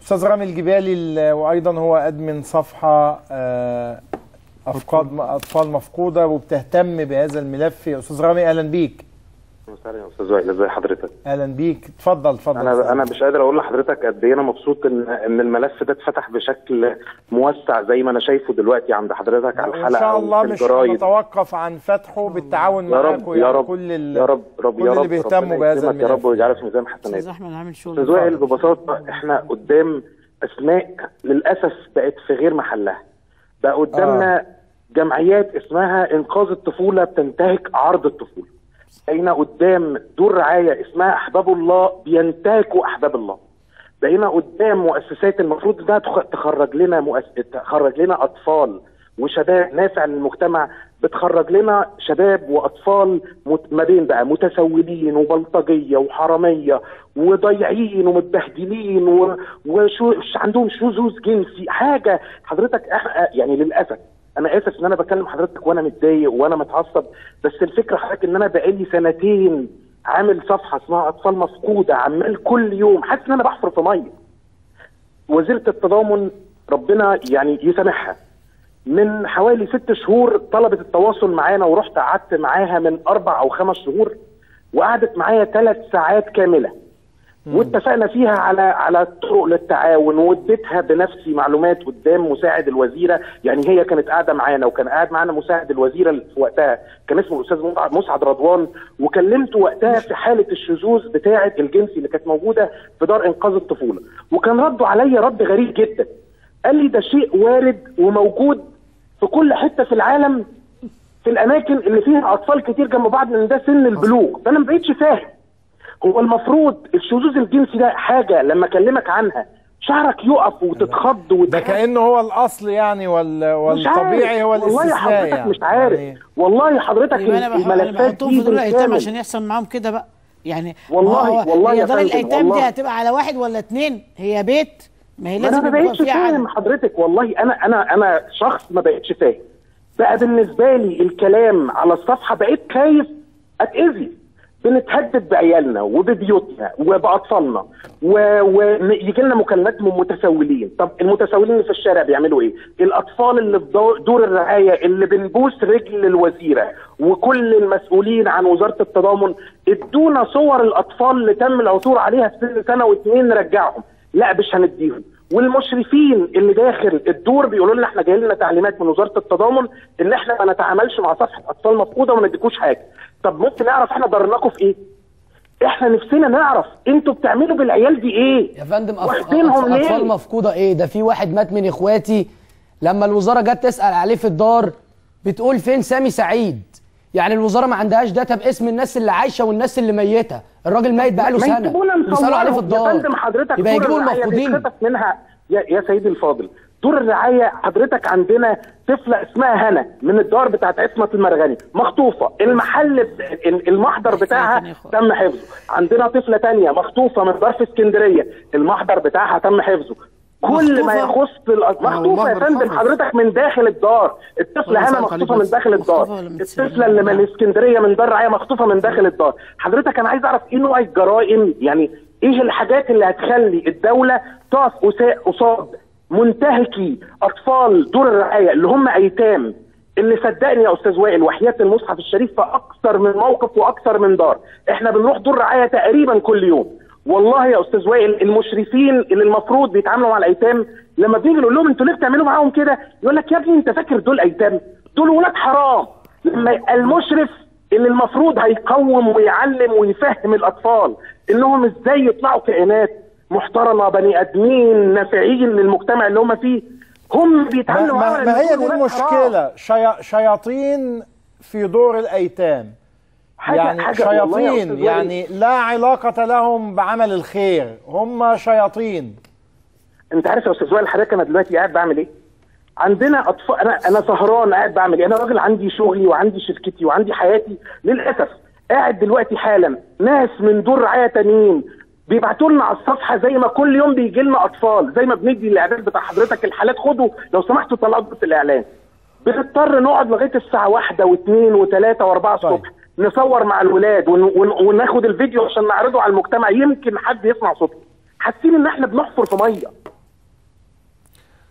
استاذ رامي الجبالي ال- وايضا هو ادمن صفحه آه، افقاد اطفال مفقوده وبتهتم بهذا الملف يا استاذ رامي اهلا بيك مساء يا استاذ وائل ازي حضرتك اهلا بيك اتفضل اتفضل انا انا مش قادر اقول لحضرتك قد ايه انا مبسوط ان ان الملف ده اتفتح بشكل موسع زي ما انا شايفه دلوقتي عند حضرتك على وان الحلقه شاء الله وفي مش الجرايد. هنتوقف عن فتحه بالتعاون يا معاكم رب يا يعني رب كل ال... يا رب رب كل يا اللي رب بيهتموا ربنا بهذا يكرمك يا الملف رب ويجعله في ميزان حسناته استاذ احمد عامل شغل استاذ وائل ببساطه احنا قدام اسماء للاسف بقت في غير محلها بقى قدامنا آه. جمعيات اسمها انقاذ الطفوله بتنتهك عرض الطفوله بقينا قدام دور رعايه اسمها احباب الله بينتهكوا احباب الله بقينا قدام مؤسسات المفروض انها تخ- تخرج لنا مؤس... تخرج لنا اطفال وشباب نافع للمجتمع بتخرج لنا شباب واطفال مت... ما بين بقى متسولين وبلطجيه وحراميه وضايعين ومتبهدلين و... وشو عندهم شذوذ جنسي حاجه حضرتك أح... يعني للاسف انا اسف ان انا بكلم حضرتك وانا متضايق وانا متعصب بس الفكره حضرتك ان انا بقالي سنتين عامل صفحه اسمها اطفال مفقوده عمال كل يوم حاسس ان انا بحفر في ميه وزيره التضامن ربنا يعني يسامحها من حوالي ست شهور طلبت التواصل معانا ورحت قعدت معاها من اربع او خمس شهور وقعدت معايا ثلاث ساعات كامله واتفقنا فيها على على طرق للتعاون واديتها بنفسي معلومات قدام مساعد الوزيره يعني هي كانت قاعده معانا وكان قاعد معانا مساعد الوزيره في وقتها كان اسمه الاستاذ مسعد- مسعد رضوان وكلمته وقتها في حاله الشذوذ بتاعه الجنسي اللي كانت موجوده في دار انقاذ الطفوله وكان رده عليا رد غريب جدا قال لي ده شيء وارد وموجود في كل حته في العالم في الاماكن اللي فيها اطفال كتير جنب بعض لان ده سن البلوغ فانا ما بقتش فاهم هو المفروض الشذوذ الجنسي ده حاجه لما اكلمك عنها شعرك يقف وتتخض ده وتخاف كانه هو الاصل يعني وال... مش عارف. والطبيعي هو والله الاستثناء حضرتك يعني مش عارف يعني والله حضرتك يبقى انا بحط- انا الملفات بحطهم دي في دور الايتام بالكامل. عشان يحصل معاهم كده بقى يعني والله- ما هو والله هي يا دار فندم، الايتام دي والله. هتبقى على واحد ولا اتنين هي بيت ما هي ما انا لازم ما يبقى بقتش فيها فاهم عدد حضرتك والله انا انا انا شخص ما بقتش فاهم بقى بالنسبه لي الكلام على الصفحه بقيت خايف اتاذي بنتهدد بعيالنا وببيوتنا وباطفالنا ويجي لنا مكالمات من متسولين طب المتسولين اللي في الشارع بيعملوا ايه الاطفال اللي في دو- دور الرعايه اللي بنبوس رجل الوزيره وكل المسؤولين عن وزاره التضامن ادونا صور الاطفال اللي تم العثور عليها في سن سنه واثنين نرجعهم لا مش هنديهم والمشرفين اللي داخل الدور بيقولوا لنا احنا جاي لنا تعليمات من وزاره التضامن ان احنا ما نتعاملش مع صفحه اطفال مفقوده وما نديكوش حاجه طب ممكن نعرف احنا ضرناكم في ايه احنا نفسنا نعرف انتوا بتعملوا بالعيال دي ايه يا فندم أف... واخدينهم أف... ليه؟ اطفال مفقوده ايه ده في واحد مات من اخواتي لما الوزاره جت تسال عليه في الدار بتقول فين سامي سعيد يعني الوزاره ما عندهاش داتا باسم الناس اللي عايشه والناس اللي ميته الراجل ميت بقاله ما سنه يجيبونا بيسالوا عليه في نصورهم. يا الدار فندم حضرتك يبقى دور يجيبوا الرعاية المفقودين بيتخطف منها يا, يا سيدي الفاضل دور الرعايه حضرتك عندنا طفله اسمها هنا من الدار بتاعت عصمه المرغني مخطوفه المحل ب- ال- المحضر بتاعها تم حفظه عندنا طفله تانية مخطوفه من دار في اسكندريه المحضر بتاعها تم حفظه كل ما مخطوفة؟ يخص الأ- مخطوفه يا المحضر فندم حفظ. حضرتك من داخل الدار الطفله ولا هنا سألت مخطوفه عليه من بس. داخل الدار مخطوفة ولا متسجلة؟ الطفله اللي من اسكندريه من دار رعايه مخطوفه من داخل الدار حضرتك انا عايز اعرف ايه نوع الجرائم يعني ايه الحاجات اللي هتخلي الدوله تقف قسا- قصاد منتهكي اطفال دور الرعايه اللي هم ايتام اللي صدقني يا استاذ وائل وحياه المصحف الشريف في اكثر من موقف واكثر من دار احنا بنروح دور رعايه تقريبا كل يوم والله يا استاذ وائل المشرفين اللي المفروض بيتعاملوا مع الايتام لما بنيجي نقول لهم انتوا ليه بتعملوا معاهم كده يقول لك يا ابني انت فاكر دول ايتام دول ولاد حرام لما المشرف اللي المفروض هيقوم ويعلم ويفهم الاطفال انهم ازاي يطلعوا كائنات محترمه بني ادمين نافعين للمجتمع اللي هم فيه هم ما, بيتعاملوا ما, معاهم ما هي إنهم دي ولاد حرام. المشكله شيا... شياطين في دور الايتام حاجة- يعني حاجة والله يا أستاذ شياطين وائل. يعني لا علاقه لهم بعمل الخير هم شياطين انت عارف يا استاذ وائل حضرتك انا دلوقتي قاعد بعمل ايه؟ عندنا اطفال انا انا سهران قاعد بعمل ايه؟ انا راجل عندي شغلي وعندي شركتي وعندي حياتي للاسف قاعد دلوقتي حالا ناس من دور رعايه تانيين بيبعتوا لنا على الصفحه زي ما كل يوم بيجي لنا اطفال زي ما بندي الاعداد بتاع حضرتك الحالات خدوا لو سمحتوا طلعوا بس الاعلان بنضطر نقعد لغايه الساعه واحدة واثنين وثلاثة واربعة الصبح نصور مع الولاد ون... ون... وناخد الفيديو عشان نعرضه على المجتمع يمكن حد يسمع صوتنا حاسين ان احنا بنحفر في ميه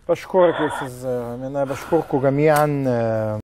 بشكرك يا استاذ انا بشكركم جميعا